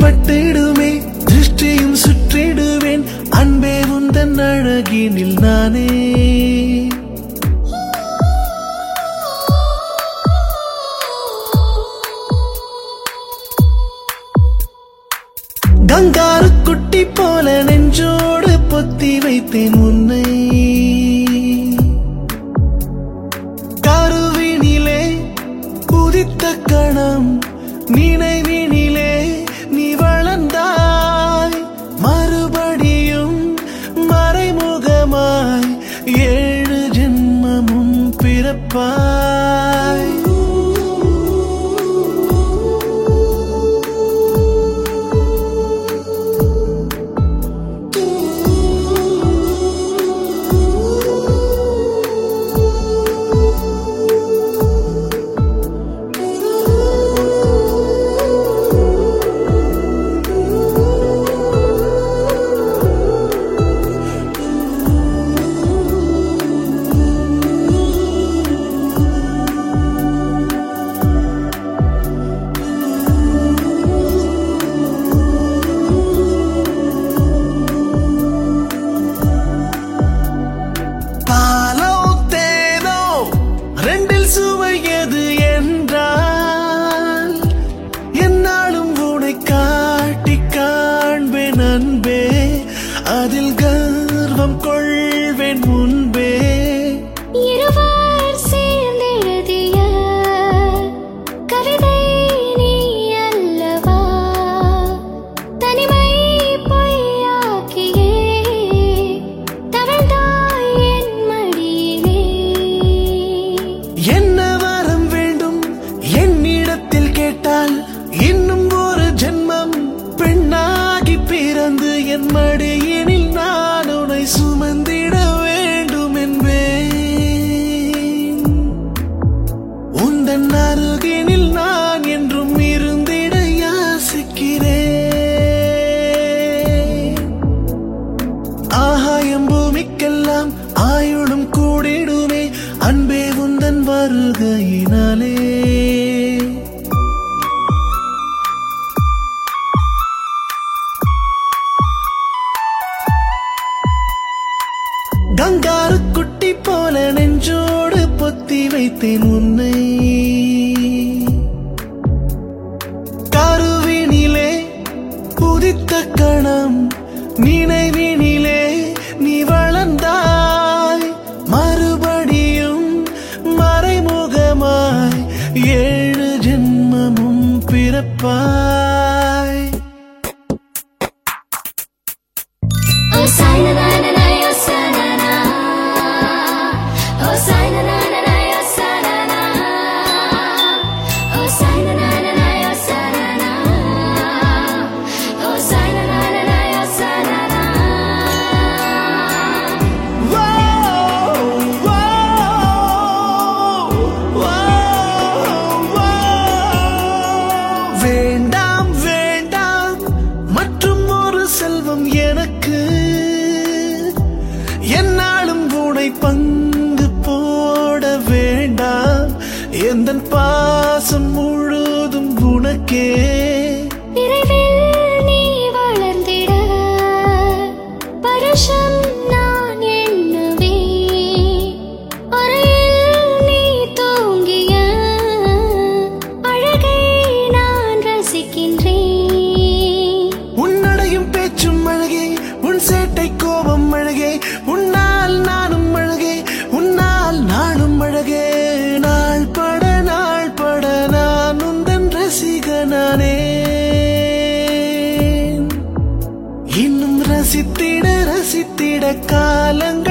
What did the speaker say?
பட்டிடுமே திருஷ்டியும் சுற்றிடுவேன் அன்பே உந்தன் அழகினில் நானே கங்காரு குட்டி போல நெஞ்சோடு பொத்தி வைத்தேன் உன்னை கருவினிலே உதித்த கணம் நினைவினிலே நீ வளர்ந்தாய் மறுபடியும் மறைமுகமாய் ஏழு ஜென்மமும் பிறப்பாய் பாலோ தேனோ ரெண்டில் சுவை எது என்றால் என்னாலும் உனை காட்டி காண்பேன் அன்பே அதில் கர்வம் கொள்வேன் முன்பே இருவர் சேர்ந்தெழுதிய கவிதை நீ அல்லவா தனிமை பொய்யாக்கியே தவழ்ந்தாய் என் மடியிலே என்ன வரம் வேண்டும் என்னிடத்தில் கேட்டால் இன்னும் ஒரு ஜென்மம் பெண்ணாகி பிறந்து என் மடியினில் நான் உன்னை சுமந்திட வேண்டும் என்பேன் உந்தன் அருகினில் நான் என்றும் இருந்திட யாசிக்கிறேன் ஆகாயம் பூமிக்கெல்லாம் ஆயுளும் கூடிடுமே அன்பே உந்தன் வருகையினாலே கங்காரு குட்டி போல நெஞ்சோடு பொத்தி வைத்தேன் உன்னை கருவினிலே உதித்த கணம் நினைவினிலே நீ வளர்ந்தாய் மறுபடியும் மறைமுகமாய் ஏழு ஜென்மமும் பிறப்பாய் ஓ சாய்னா நானா நாயோ சானா ஓ சாய்னா நானா நாயோ சானா ஓ சாய்னா நானா நாயோ சானா ஓ சாய்னா நானா நாயோ சானா வேண்டாம் வேண்டாம் மற்றும் ஒரு செல்வம் எனக்கு என்னாலும் உனை பங்கு போட வேண்டாம் எந்த பாசம் முழுதும் உனக்கே விரைவில் நீ வளர்ந்திட பருஷம் நான் எண்ணுவேன் அறையில் நீ தூங்கிய அழகை நான் ரசிக்கின்றேன் உன்னடையும் பேச்சும் அழகே உன் சேட்டை கோபம் அழகே உன்னால் நானும் அழகே உன்னால் நானும் அழகே நாள் பட நாள் பட நான் உந்தன் ரசிகனானே இன்னும் ரசித்திட ரசித்திட காலங்கள்